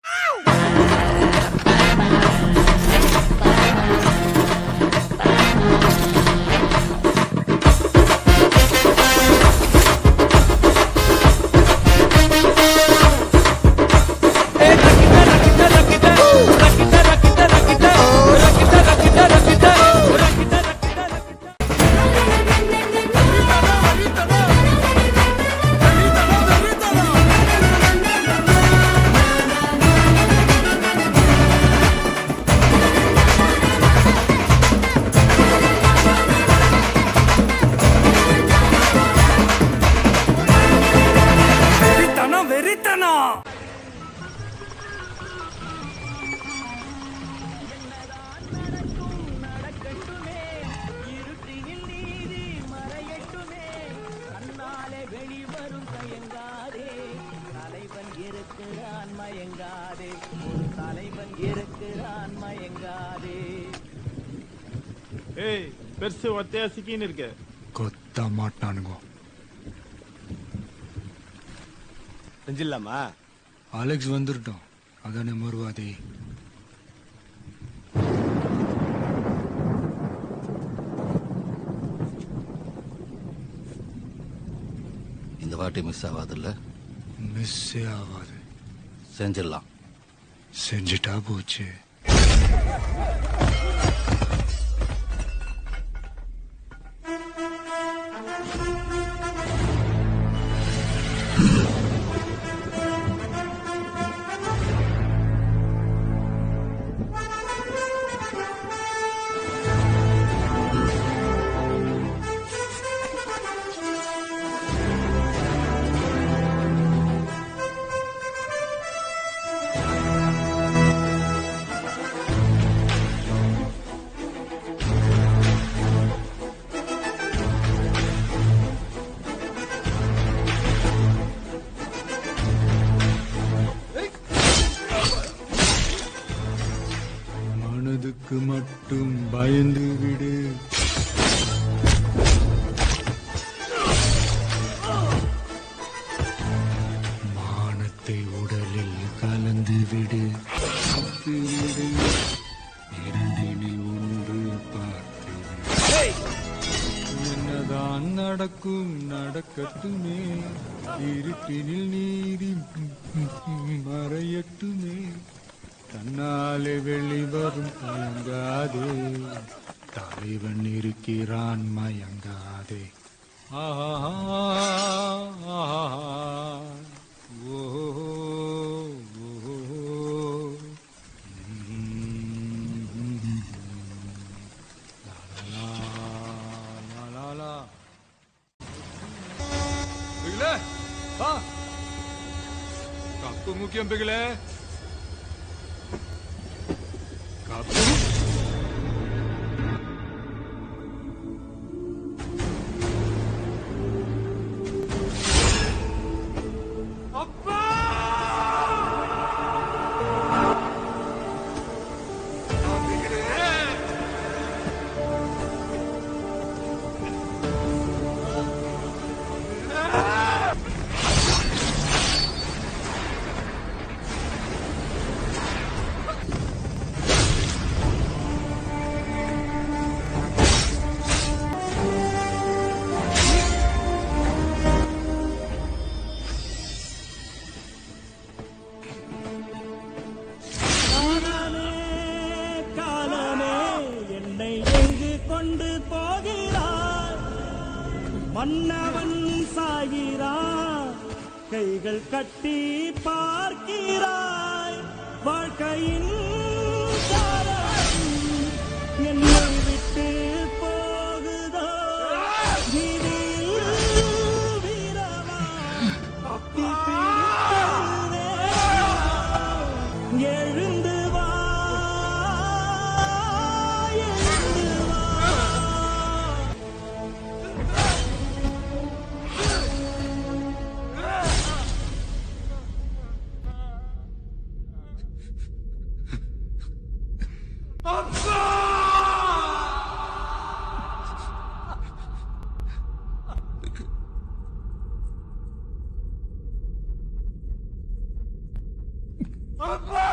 வெறித்தனம் வெறித்தனம் ஏய் பெருசு ஒத்தையா சிக்கின்னு இருக்கு கொத்த மாட்டானுங்க செஞ்சிடலாமா அலெக்ஸ் வந்துருட்டோம் அதானே மறுவாதி இந்த வாட்டி மிஸ் ஆகாதுல்ல மிஸ்ஸே ஆகாது செஞ்சிடலாம் செஞ்சுட்டா போச்சு மனதுக்கு மட்டும் பயந்து விடு மானத்தை உடலில் கலந்து விடு பார்த்து விடு இரண்டினில் ஒன்று பார்த்து விடு என்னதான் நடக்கும் நடக்கட்டுமே இருட்டினில் நீதி மறையட்டுமே தன்னாலே வெளிவரும் தயங்காதே தலைவன் இருக்கிறான் மயங்காதே ஆஹா ஓ பிகிலே வா கப்பு முக்கியம் பிகிலே கப்பு காலமே என்னை எங்கு கொண்டு போகிறார் மன்னவன் சாகிறார் கைகள் கட்டி பார்க்கிறாய் வாழ்க்கையின் சாரம் என்னை விட்டு போகுதோ வீதியில் வீரமா தப்பி பிடித்தது எழுந்து வா எழுந்து வா அப்பா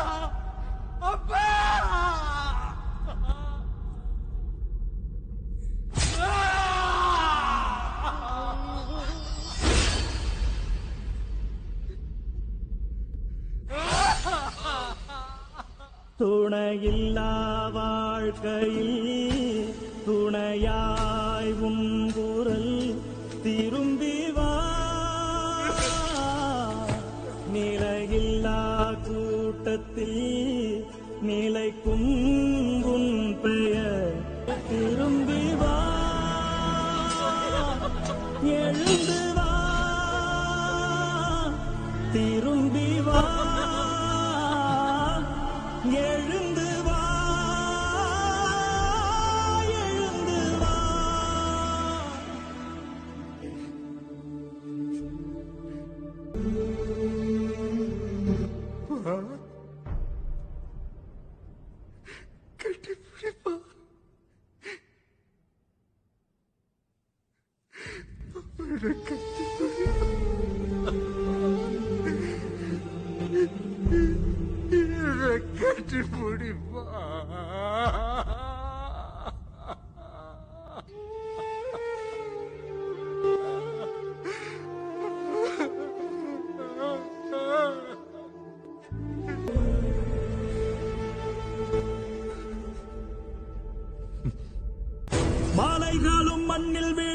துணையில்லா வாழ்க்கையில் துணையாய் உன் குரல் திரும்பி வா நிலையில்லா கூட்டத்தில் நிலைக்கும் உன் பெயர் திரும்பி வா எழுந்து வா திரும்பி வா எழுந்து வா எழுந்து வா மாலைகளும் மண்ணில் விழ